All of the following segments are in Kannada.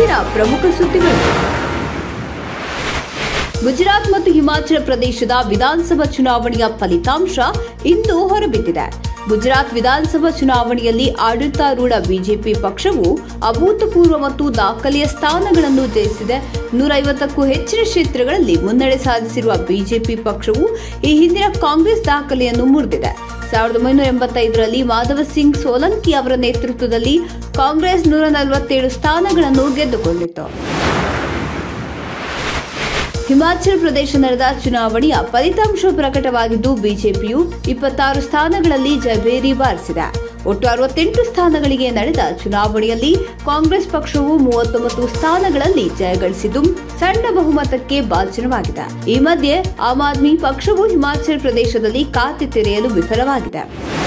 ಇಂದಿನ ಪ್ರಮುಖ ಸುದ್ದಿಗಳು ಗುಜರಾತ್ ಮತ್ತು ಹಿಮಾಚಲ ಪ್ರದೇಶದ ವಿಧಾನಸಭಾ ಚುನಾವಣೆಯ ಫಲಿತಾಂಶ ಇಂದು ಹೊರಬಿದ್ದಿದೆ ಗುಜರಾತ್ ವಿಧಾನಸಭಾ ಚುನಾವಣೆಯಲ್ಲಿ ಆಡಳಿತಾರೂಢ ಬಿಜೆಪಿ ಪಕ್ಷವು ಅಭೂತಪೂರ್ವ ಮತ್ತು ದಾಖಲೆಯ ಸ್ಥಾನಗಳನ್ನು ಜಯಿಸಿದೆ ನೂರೈವತ್ತಕ್ಕೂ ಹೆಚ್ಚಿನ ಕ್ಷೇತ್ರಗಳಲ್ಲಿ ಮುನ್ನಡೆ ಸಾಧಿಸಿರುವ ಬಿಜೆಪಿ ಪಕ್ಷವು ಈ ಹಿಂದಿನ ಕಾಂಗ್ರೆಸ್ ದಾಖಲೆಯನ್ನು ಮುರಿದಿದೆ ಸಾವಿರದ ಒಂಬೈನೂರ ಎಂಬತ್ತೈದರಲ್ಲಿ ಮಾಧವ ಸಿಂಗ್ ಸೋಲಂಕಿ ಅವರ ನೇತೃತ್ವದಲ್ಲಿ ಕಾಂಗ್ರೆಸ್ ನೂರ ನಲವತ್ತೇಳು ಸ್ಥಾನಗಳನ್ನು ಗೆದ್ದುಕೊಂಡಿತ್ತು ಹಿಮಾಚಲ ಪ್ರದೇಶ ನಡೆದ ಚುನಾವಣೆಯ ಫಲಿತಾಂಶ ಪ್ರಕಟವಾಗಿದ್ದು ಬಿಜೆಪಿಯು ಇಪ್ಪತ್ತಾರು ಸ್ಥಾನಗಳಲ್ಲಿ ಜಯಭೇರಿ ಬಾರಿಸಿದೆ ಒಟ್ಟು ಅರವತ್ತೆಂಟು ಸ್ಥಾನಗಳಿಗೆ ನಡೆದ ಚುನಾವಣೆಯಲ್ಲಿ ಕಾಂಗ್ರೆಸ್ ಪಕ್ಷವು ಮೂವತ್ತೊಂಬತ್ತು ಸ್ಥಾನಗಳಲ್ಲಿ ಜಯಗಳಿಸಿದ್ದು ಸಣ್ಣ ಬಹುಮತಕ್ಕೆ ಭಾಜನವಾಗಿದೆ ಈ ಮಧ್ಯೆ ಆಮ್ ಆದ್ಮಿ ಪಕ್ಷವು ಹಿಮಾಚಲ ಪ್ರದೇಶದಲ್ಲಿ ಖಾತೆ ತೆರೆಯಲು ವಿಫಲವಾಗಿದೆ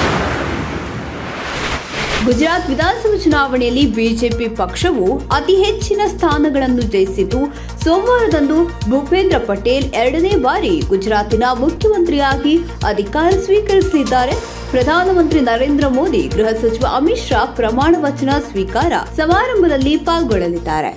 ಗುಜರಾತ್ ವಿಧಾನಸಭಾ ಚುನಾವಣೆಯಲ್ಲಿ ಬಿಜೆಪಿ ಪಕ್ಷವು ಅತಿ ಹೆಚ್ಚಿನ ಸ್ಥಾನಗಳನ್ನು ಜಯಿಸಿದ್ದು ಸೋಮವಾರದಂದು ಭೂಪೇಂದ್ರ ಪಟೇಲ್ ಎರಡನೇ ಬಾರಿ ಗುಜರಾತಿನ ಮುಖ್ಯಮಂತ್ರಿಯಾಗಿ ಅಧಿಕಾರ ಸ್ವೀಕರಿಸಲಿದ್ದಾರೆ ಪ್ರಧಾನಮಂತ್ರಿ ನರೇಂದ್ರ ಮೋದಿ ಗೃಹ ಸಚಿವ ಅಮಿತ್ ಶಾ ಪ್ರಮಾಣ ವಚನ ಸ್ವೀಕಾರ ಸಮಾರಂಭದಲ್ಲಿ ಪಾಲ್ಗೊಳ್ಳಲಿದ್ದಾರೆ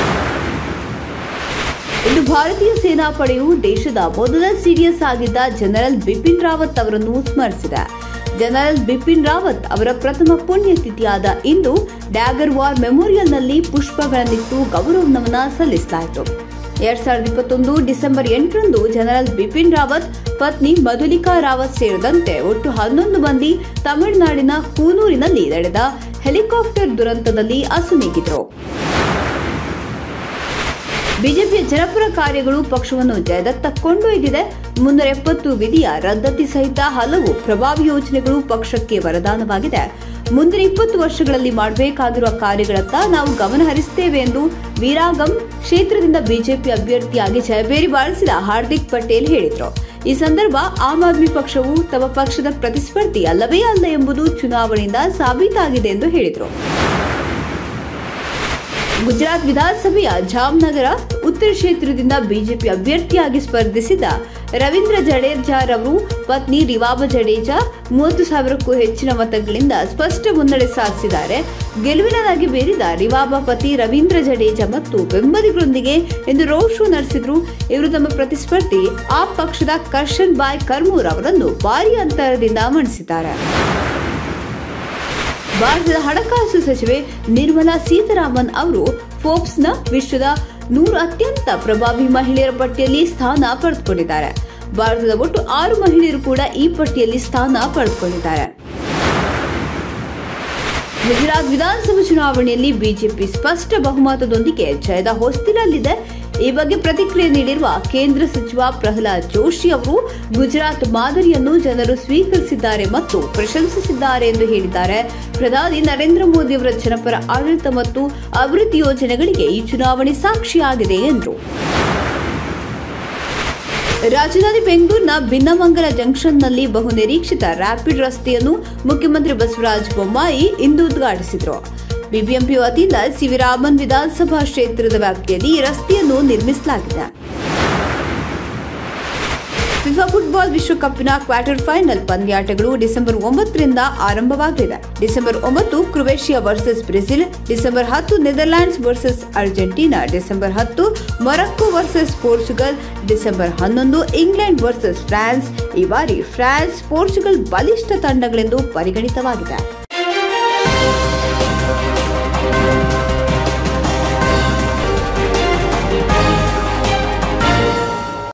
ಇಂದು ಭಾರತೀಯ ಸೇನಾಪಡೆಯು ದೇಶದ ಮೊದಲ ಸಿಡಿಎಸ್ ಆಗಿದ್ದ ಜನರಲ್ ಬಿಪಿನ್ ರಾವತ್ ಅವರನ್ನು ಸ್ಮರಿಸಿದೆ ಜನರಲ್ ಬಿಪಿನ್ ರಾವತ್ ಅವರ ಪ್ರಥಮ ಪುಣ್ಯತಿಥಿಯಾದ ಇಂದು ಡ್ಯಾಗರ್ ವಾರ್ ಮೆಮೋರಿಯಲ್ನಲ್ಲಿ ಪುಷ್ಪಗಳನ್ನಿಟ್ಟು ಗೌರವ ನಮನ ಸಲ್ಲಿಸಲಾಯಿತು ಎರಡ್ ಸಾವಿರದ ಇಪ್ಪತ್ತೊಂದು ಡಿಸೆಂಬರ್ ಎಂಟರಂದು ಜನರಲ್ ಬಿಪಿನ್ ರಾವತ್ ಪತ್ನಿ ಮಧುಲಿಕಾ ರಾವತ್ ಸೇರಿದಂತೆ ಒಟ್ಟು ಹನ್ನೊಂದು ಮಂದಿ ತಮಿಳುನಾಡಿನ ಕೂನೂರಿನಲ್ಲಿ ನಡೆದ ಹೆಲಿಕಾಪ್ಟರ್ ದುರಂತದಲ್ಲಿ ಅಸುನೀಗಿದ್ರು ಬಿಜೆಪಿಯ ಜನಪರ ಕಾರ್ಯಗಳು ಪಕ್ಷವನ್ನು ಜಯದತ್ತ ಕೊಂಡೊಯ್ದಿದೆ ಮುನ್ನೂರ ಎಪ್ಪತ್ತು ವಿಧಿಯ ರದ್ದತಿ ಸಹಿತ ಹಲವು ಪ್ರಭಾವಿ ಯೋಜನೆಗಳು ಪಕ್ಷಕ್ಕೆ ವರದಾನವಾಗಿದೆ ಮುಂದಿನ ಇಪ್ಪತ್ತು ವರ್ಷಗಳಲ್ಲಿ ಮಾಡಬೇಕಾಗಿರುವ ಕಾರ್ಯಗಳತ್ತ ನಾವು ಗಮನ ಹರಿಸುತ್ತೇವೆ ಎಂದು ವೀರಾಗಂ ಕ್ಷೇತ್ರದಿಂದ ಬಿಜೆಪಿ ಅಭ್ಯರ್ಥಿಯಾಗಿ ಜಯಬೇರಿ ಬಾರಿಸಿದ ಹಾರ್ದಿಕ್ ಪಟೇಲ್ ಹೇಳಿದರು ಈ ಸಂದರ್ಭ ಆಮ್ ಆದ್ಮಿ ಪಕ್ಷವು ತಮ್ಮ ಪಕ್ಷದ ಪ್ರತಿಸ್ಪರ್ಧಿ ಅಲ್ಲವೇ ಅಲ್ಲ ಎಂಬುದು ಚುನಾವಣೆಯಿಂದ ಸಾಬೀತಾಗಿದೆ ಎಂದು ಹೇಳಿದರು ಗುಜರಾತ್ ವಿಧಾನಸಭೆಯ ಜಾಮ್ನಗರ ಉತ್ತರ ಕ್ಷೇತ್ರದಿಂದ ಬಿಜೆಪಿ ಅಭ್ಯರ್ಥಿಯಾಗಿ ಸ್ಪರ್ಧಿಸಿದ ರವೀಂದ್ರ ಜಡೇಜಾರವರು ಪತ್ನಿ ರಿವಾಬ ಜಡೇಜಾ ಮೂವತ್ತು ಸಾವಿರಕ್ಕೂ ಹೆಚ್ಚಿನ ಮತಗಳಿಂದ ಸ್ಪಷ್ಟ ಮುನ್ನಡೆ ಸಾಧಿಸಿದ್ದಾರೆ ಗೆಲುವಿನ ನಗೆ ಬೀರಿದ ರಿವಾಬ ಪತಿ ರವೀಂದ್ರ ಜಡೇಜಾ ಮತ್ತು ಬೆಂಬಲಿಗರೊಂದಿಗೆ ಇಂದು ರೋಡ್ ಶೋ ನಡೆಸಿದ್ರು ಇವರು ತಮ್ಮ ಪ್ರತಿಸ್ಪರ್ಧಿ ಆ ಪಕ್ಷದ ಕರ್ಷನ್ ಬಾಯ್ ಕರ್ಮೂರ್ ಅವರನ್ನು ಭಾರಿ ಅಂತರದಿಂದ ಮಣಿಸಿದ್ದಾರೆ ಭಾರತದ ಹಣಕಾಸು ಸಚಿವೆ ನಿರ್ಮಲಾ ಸೀತಾರಾಮನ್ ಅವರು ಫೋರ್ಬ್ಸ್ನ ವಿಶ್ವದ ನೂರು ಅತ್ಯಂತ ಪ್ರಭಾವಿ ಮಹಿಳೆಯರ ಪಟ್ಟಿಯಲ್ಲಿ ಸ್ಥಾನ ಪಡೆದುಕೊಂಡಿದ್ದಾರೆ ಭಾರತದ ಒಟ್ಟು ಆರು ಮಹಿಳೆಯರು ಕೂಡ ಈ ಪಟ್ಟಿಯಲ್ಲಿ ಸ್ಥಾನ ಪಡೆದುಕೊಂಡಿದ್ದಾರೆ ಗುಜರಾತ್ ವಿಧಾನಸಭಾ ಚುನಾವಣೆಯಲ್ಲಿ ಬಿಜೆಪಿ ಸ್ಪಷ್ಟ ಬಹುಮತದೊಂದಿಗೆ ಜಯದ ಹೊಸ್ತಿಲಲ್ಲಿದೆ ಈ ಬಗ್ಗೆ ಪ್ರತಿಕ್ರಿಯೆ ನೀಡಿರುವ ಕೇಂದ್ರ ಸಚಿವ ಪ್ರಹ್ಲಾದ್ ಜೋಶಿ ಅವರು ಗುಜರಾತ್ ಮಾದರಿಯನ್ನು ಜನರು ಸ್ವೀಕರಿಸಿದ್ದಾರೆ ಮತ್ತು ಪ್ರಶಂಸಿಸಿದ್ದಾರೆ ಎಂದು ಹೇಳಿದ್ದಾರೆ ಪ್ರಧಾನಿ ನರೇಂದ್ರ ಮೋದಿ ಅವರ ಜನಪರ ಆಡಳಿತ ಮತ್ತು ಅಭಿವೃದ್ಧಿ ಯೋಜನೆಗಳಿಗೆ ಈ ಚುನಾವಣೆ ಸಾಕ್ಷಿಯಾಗಿದೆ ಎಂದರು ರಾಜಧಾನಿ ಬೆಂಗಳೂರಿನ ಭಿನ್ನಮಂಗಲ ಜಂಕ್ಷನ್ನಲ್ಲಿ ಬಹು ನಿರೀಕ್ಷಿತ ರ್ಯಾಪಿಡ್ ರಸ್ತೆಯನ್ನು ಮುಖ್ಯಮಂತ್ರಿ ಬಸವರಾಜ ಬೊಮ್ಮಾಯಿ ಇಂದು ಉದ್ಘಾಟಿಸಿದರು ಬಿಬಿಎಂಪಿ ವತಿಯಿಂದ ಸಿವಿ ರಾಮನ್ ವಿಧಾನಸಭಾ ಕ್ಷೇತ್ರದ ವ್ಯಾಪ್ತಿಯಲ್ಲಿ ಈ ರಸ್ತೆಯನ್ನು ನಿರ್ಮಿಸಲಾಗಿದೆ ಫಿಫಾ ಫುಟ್ಬಾಲ್ ವಿಶ್ವಕಪ್ನ ಕ್ವಾರ್ಟರ್ ಫೈನಲ್ ಪಂದ್ಯಾಟಗಳು ಡಿಸೆಂಬರ್ ಒಂಬತ್ತರಿಂದ ಆರಂಭವಾಗಲಿದೆ ಡಿಸೆಂಬರ್ ಒಂಬತ್ತು ಕ್ರೊವೇಷಿಯಾ ವರ್ಸಸ್ ಬ್ರೆಜಿಲ್ ಡಿಸೆಂಬರ್ ಹತ್ತು ನೆದರ್ಲ್ಯಾಂಡ್ಸ್ ವರ್ಸಸ್ ಅರ್ಜೆಂಟೀನಾ ಡಿಸೆಂಬರ್ ಹತ್ತು ಮೊರಕ್ಕೋ ವರ್ಸಸ್ ಪೋರ್ಚುಗಲ್ ಡಿಸೆಂಬರ್ ಹನ್ನೊಂದು ಇಂಗ್ಲೆಂಡ್ ವರ್ಸಸ್ ಫ್ರಾನ್ಸ್ ಈ ಬಾರಿ ಫ್ರಾನ್ಸ್ ಪೋರ್ಚುಗಲ್ ಬಲಿಷ್ಠ ತಂಡಗಳೆಂದು ಪರಿಗಣಿತವಾಗಿದೆ